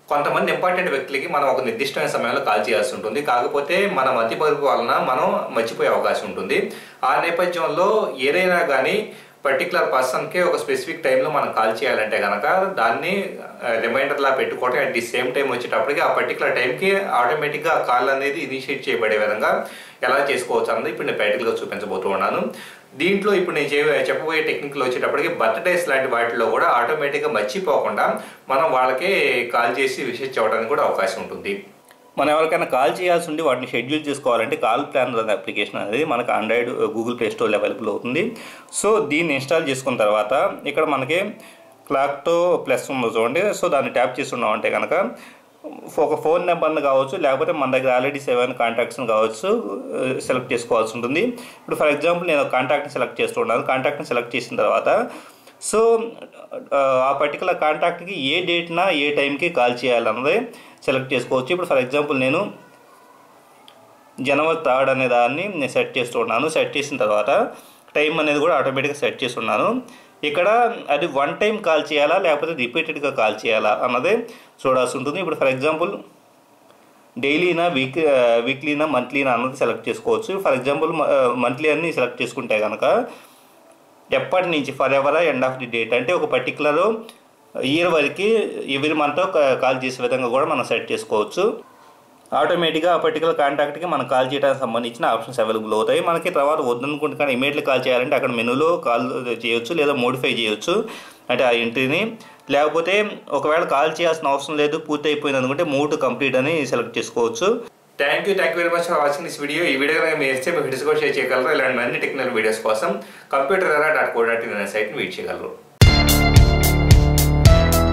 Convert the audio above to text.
కొంతమంది ఇంపార్టెంట్ వ్యక్తులకి మనం ఒక నిర్దిష్టమైన సమయంలో కాల్ చేయాల్సి ఉంటుంది కాకపోతే మన మతిమరుపు వలన మనం మర్చిపోయే అవకాశం ఉంటుంది ఆ నేపథ్యంలో ఏదైనా కానీ పర్టికులర్ పర్సన్కి ఒక స్పెసిఫిక్ టైంలో మనం కాల్ చేయాలంటే కనుక దాన్ని రిమైండర్లా పెట్టుకోవడం అట్ ది సేమ్ టైం వచ్చేటప్పటికి ఆ పర్టికులర్ టైంకి ఆటోమేటిక్గా ఆ కాల్ అనేది ఇనిషియేట్ చేయబడే విధంగా ఎలా చేసుకోవచ్చు అన్నది ఇప్పుడు నేను ప్రాక్టికల్గా చూపించబోతూ ఉన్నాను దీంట్లో ఇప్పుడు నేను చే- చెప్పబోయే టెక్నిక్లో వచ్చేటప్పటికి బర్త్డేస్ లాంటి వాటిలో కూడా ఆటోమేటిక్గా మర్చిపోకుండా మనం వాళ్ళకి కాల్ చేసి విషయం చెప్పడానికి కూడా అవకాశం ఉంటుంది మనం ఎవరికైనా కాల్ చేయాల్సి ఉండి వాటిని షెడ్యూల్ చేసుకోవాలంటే కాల్ ప్లానర్ అనే అప్లికేషన్ అనేది మనకు ఆండ్రాయిడ్ గూగుల్ ప్లే స్టోర్లో అవైలబుల్ అవుతుంది సో దీన్ని ఇన్స్టాల్ చేసుకున్న తర్వాత ఇక్కడ మనకి క్లాక్తో ప్లస్ ఉందో చూడండి సో దాన్ని ట్యాప్ చేసి ఉన్నామంటే కనుక ఒక ఫోన్ నెంబర్ని కావచ్చు లేకపోతే మన దగ్గర ఆల్రెడీ సెవెన్ కాంటాక్ట్స్ని కావచ్చు సెలెక్ట్ చేసుకోవాల్సి ఉంటుంది ఇప్పుడు ఫర్ ఎగ్జాంపుల్ నేను కాంటాక్ట్ని సెలెక్ట్ చేస్తున్నాను కాంటాక్ట్ని సెలెక్ట్ చేసిన తర్వాత సో ఆ పర్టికులర్ కాంటాక్ట్కి ఏ డేట్న ఏ టైంకి కాల్ చేయాలన్నది సెలెక్ట్ చేసుకోవచ్చు ఇప్పుడు ఫర్ ఎగ్జాంపుల్ నేను జనవరి థర్డ్ అనే దాన్ని నేను సెట్ చేస్తున్నాను సెట్ చేసిన తర్వాత టైం అనేది కూడా ఆటోమేటిక్గా సెట్ చేస్తున్నాను ఇక్కడ అది వన్ టైం కాల్ చేయాలా లేకపోతే రిపీటెడ్గా కాల్ చేయాలా అన్నది చూడాల్సి ఉంటుంది ఇప్పుడు ఫర్ ఎగ్జాంపుల్ డైలీనా వీక్ వీక్లీనా మంత్లీనా అన్నది సెలెక్ట్ చేసుకోవచ్చు ఫర్ ఎగ్జాంపుల్ మంత్లీ అన్ని సెలెక్ట్ చేసుకుంటే కనుక ఎప్పటి నుంచి for ever end of the date అంటే ఒక పర్టికులర్ ఇయర్ వరకు ఎవ్రీ మంత్ కాల్ చేసే విధంగా కూడా మనం సెట్ చేసుకోవచ్చు ఆటోమేటిక్గా ఆ పర్టికులర్ కాంటాక్ట్కి మనం కాల్ చేయడానికి సంబంధించిన ఆప్షన్స్ అవైలబుల్ అవుతాయి మనకి తర్వాత వద్దనుకుంటే కానీ ఇమీడియట్లీ కాల్ చేయాలంటే అక్కడ మెనూలో కాల్ చేయొచ్చు లేదా మోడిఫై చేయొచ్చు అంటే ఆ ఎంట్రీని లేకపోతే ఒకవేళ కాల్ చేయాల్సిన అవసరం లేదు పూర్తి అయిపోయింది అనుకుంటే మూవ్ టు కంప్లీట్ అని సెలెక్ట్ చేసుకోవచ్చు thank you thank you very much for watching this video ఈ వీడియో కనుక మీరు ఇస్తే మీ ఫ్రెండ్స్ కూడా షేర్ చేయగలరు ఇలాంటి అన్ని టెక్నికల్ వీడియోస్ కోసం computer dot co dot in అనే సైట్ని వీట్ చేయగలరు